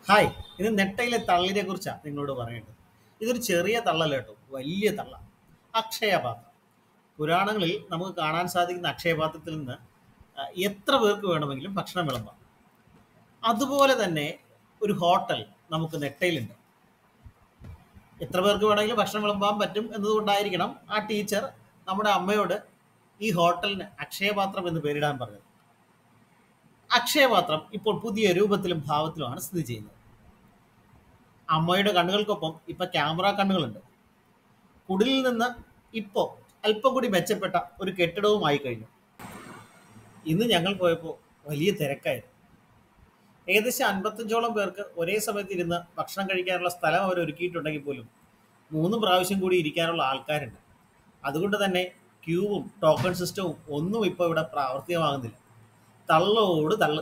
hi ഇത് നെട്ടയിലെ തള്ളിനെ കുറിച്ചാണ് നിങ്ങളോട് പറയേണ്ടത് ഇതൊരു ചെറിയ തള്ളല്ല കേട്ടോ വലിയ തള്ള അക്ഷയപാത്രം പുരാണങ്ങളിൽ നമുക്ക് കാണാൻ സാധിക്കുന്ന അക്ഷയപാത്രത്തിൽ നിന്ന് ആ, എത്ര പേർക്ക് വേണമെങ്കിലും ഭക്ഷണം വിളമ്പാം അതുപോലെ തന്നെ ഒരു ഹോട്ടൽ നമുക്ക് നെട്ടയിലുണ്ട് എത്ര പേർക്ക് വേണമെങ്കിലും ഭക്ഷണം വിളമ്പാൻ പറ്റും എന്നതുകൊണ്ടായിരിക്കണം ആ ടീച്ചർ നമ്മുടെ അമ്മയോട് ഈ ഹോട്ടലിന് അക്ഷയപാത്രം എന്ന് പേരിടാൻ പറഞ്ഞത് അക്ഷയപാത്രം ഇപ്പോൾ പുതിയ രൂപത്തിലും ഭാവത്തിലുമാണ് സ്ഥിതി ചെയ്യുന്നത് അമ്മയുടെ കണ്ണുകൾക്കൊപ്പം ഇപ്പൊ ക്യാമറ കണ്ണുകളുണ്ട് കുടിലിൽ നിന്ന് ഇപ്പോ അല്പം കൂടി മെച്ചപ്പെട്ട ഒരു കെട്ടിടവുമായി കഴിഞ്ഞു ഇന്ന് ഞങ്ങൾ പോയപ്പോൾ വലിയ തിരക്കായിരുന്നു ഏകദേശം അൻപത്തഞ്ചോളം പേർക്ക് ഒരേ സമയത്ത് ഇരുന്ന് ഭക്ഷണം കഴിക്കാനുള്ള സ്ഥലം അവർ ഒരുക്കിയിട്ടുണ്ടെങ്കിൽ പോലും മൂന്ന് പ്രാവശ്യം കൂടി ഇരിക്കാനുള്ള ആൾക്കാരുണ്ട് അതുകൊണ്ട് തന്നെ ക്യൂവും ടോക്കൺ സിസ്റ്റവും ഒന്നും ഇപ്പോൾ ഇവിടെ പ്രാവർത്തികമാകുന്നില്ല തള്ളോട് തള്ള്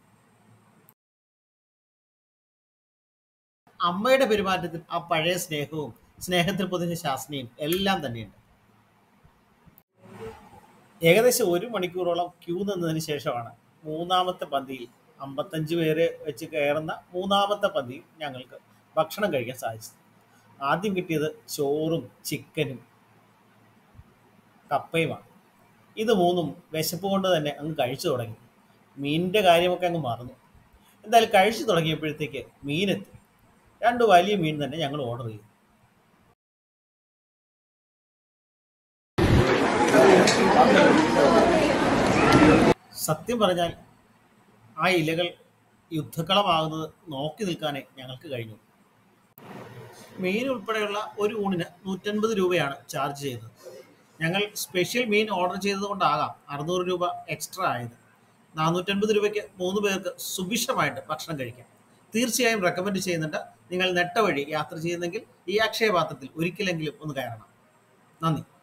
അമ്മയുടെ പെരുമാറ്റത്തിൽ ആ പഴയ സ്നേഹവും സ്നേഹത്തിൽ പൊതിഞ്ഞ ശാസനയും എല്ലാം തന്നെയുണ്ട് ഏകദേശം ഒരു മണിക്കൂറോളം ക്യൂ നിന്നതിന് ശേഷമാണ് മൂന്നാമത്തെ പന്തിയിൽ അമ്പത്തഞ്ച് പേര് വെച്ച് കയറുന്ന മൂന്നാമത്തെ പന്തിയിൽ ഞങ്ങൾക്ക് ഭക്ഷണം കഴിക്കാൻ സാധിച്ചത് ആദ്യം കിട്ടിയത് ചോറും ചിക്കനും കപ്പയുമാണ് ഇത് മൂന്നും വിശപ്പ് കൊണ്ട് തന്നെ അങ്ങ് കഴിച്ചു തുടങ്ങി മീനിൻ്റെ കാര്യമൊക്കെ അങ്ങ് മറന്നു എന്തായാലും കഴിച്ചു തുടങ്ങിയപ്പോഴത്തേക്ക് മീനെത്തി രണ്ട് വലിയ മീൻ തന്നെ ഞങ്ങൾ ഓർഡർ ചെയ്തു സത്യം പറഞ്ഞാൽ ആ ഇലകൾ യുദ്ധക്കളമാകുന്നത് നോക്കി നിൽക്കാനേ ഞങ്ങൾക്ക് കഴിഞ്ഞു മീൻ ഉൾപ്പെടെയുള്ള ഒരു ഊണിന് നൂറ്റൻപത് രൂപയാണ് ചാർജ് ചെയ്തത് ഞങ്ങൾ സ്പെഷ്യൽ മീൻ ഓർഡർ ചെയ്തത് കൊണ്ടാകാം അറുന്നൂറ് രൂപ എക്സ്ട്രാ ആയത് നാനൂറ്റൻപത് രൂപയ്ക്ക് മൂന്ന് പേർക്ക് സുഭിക്ഷമായിട്ട് ഭക്ഷണം കഴിക്കാം തീർച്ചയായും റെക്കമെൻഡ് ചെയ്യുന്നുണ്ട് നിങ്ങൾ നെട്ട വഴി യാത്ര ചെയ്യുന്നെങ്കിൽ ഈ അക്ഷയപാത്രത്തിൽ ഒരിക്കലെങ്കിലും ഒന്ന് കയറണം നന്ദി